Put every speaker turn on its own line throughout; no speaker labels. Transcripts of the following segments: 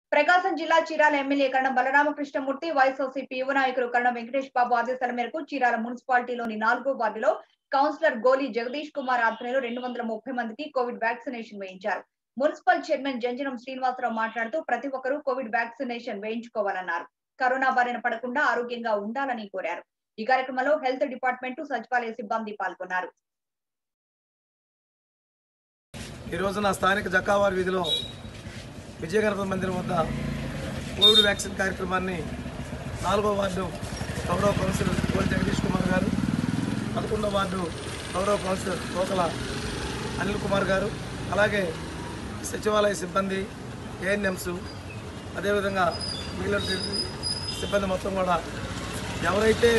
ప్రకాశం జిల్లా Chirala MLA Karanam Balaramakrishnamurthy YSRCP యువ నాయకులు కరణం వెంకటేష్ బాబు ఆదేశాల మేరకు చీరాల మున్సిపాలిటీలోని నాలుగో వార్డులో కౌన్సిలర్ గోలి జగదీష్ కుమార్ ఆధ్వర్యంలో రెండు వందల ముప్పై మందికి కోవిడ్ వ్యాక్సినేషన్ వేయించారు మున్సిపల్ చైర్మన్ జంజనం శ్రీనివాసరావు మాట్లాడుతూ ప్రతి ఒక్కరూ కోవిడ్ వ్యాక్సినేషన్ వేయించుకోవాలన్నారు కరోనా బారిన పడకుండా ఆరోగ్యంగా ఉండాలని కోరారు ఈ కార్యక్రమంలో హెల్త్ డిపార్ట్మెంట్ సచివాలయ సిబ్బంది పాల్గొన్నారు
ఈ రోజున స్థానిక జక్కావారి వీధిలో విజయగణపతి మందిరం వద్ద కోవిడ్ వ్యాక్సిన్ కార్యక్రమాన్ని నాలుగో వార్డు గౌరవ కౌన్సిలర్ కోరి జగదీష్ కుమార్ గారు పదకొండో వార్డు గౌరవ కౌన్సిలర్ కోకల అనిల్ కుమార్ గారు అలాగే సచివాలయ సిబ్బంది ఏఎన్ఎంస్ అదేవిధంగా మిగిలిన సిబ్బంది మొత్తం కూడా ఎవరైతే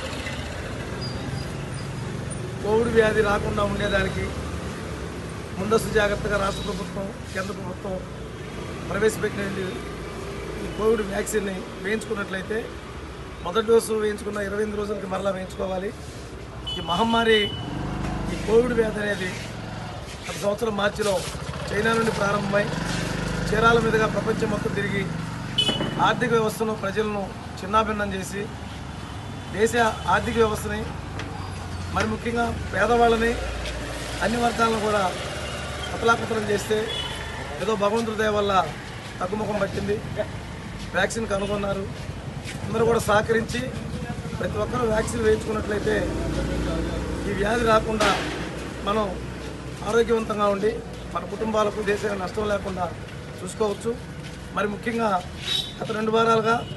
కోవిడ్ వ్యాధి రాకుండా ఉండేదానికి ముందస్తు జాగ్రత్తగా రాష్ట్ర ప్రభుత్వం కేంద్ర ప్రభుత్వం ప్రవేశపెట్టిన ఈ కోవిడ్ వ్యాక్సిన్ని వేయించుకున్నట్లయితే మొదటి డోసు వేయించుకున్న ఇరవై ఎనిమిది రోజులకి మరలా వేయించుకోవాలి ఈ మహమ్మారి ఈ కోవిడ్ వ్యాధి అనేది గత సంవత్సరం మార్చిలో చైనా నుండి ప్రారంభమై చీరాల మీదుగా ప్రపంచం మొత్తం తిరిగి ఆర్థిక వ్యవస్థను ప్రజలను చిన్నాభిన్నం చేసి దేశ ఆర్థిక వ్యవస్థని మరి ముఖ్యంగా పేదవాళ్ళని అన్ని వర్గాలను కూడా అతలాకుతలం చేస్తే ఏదో భగవంతుడి దయ వల్ల తగ్గుముఖం పట్టింది వ్యాక్సిన్ కనుగొన్నారు అందరూ కూడా సహకరించి ప్రతి ఒక్కరూ వ్యాక్సిన్ వేయించుకున్నట్లయితే ఈ వ్యాధి రాకుండా మనం ఆరోగ్యవంతంగా ఉండి మన కుటుంబాలకు దేశానికి నష్టం లేకుండా చూసుకోవచ్చు మరి ముఖ్యంగా గత రెండు వారాలుగా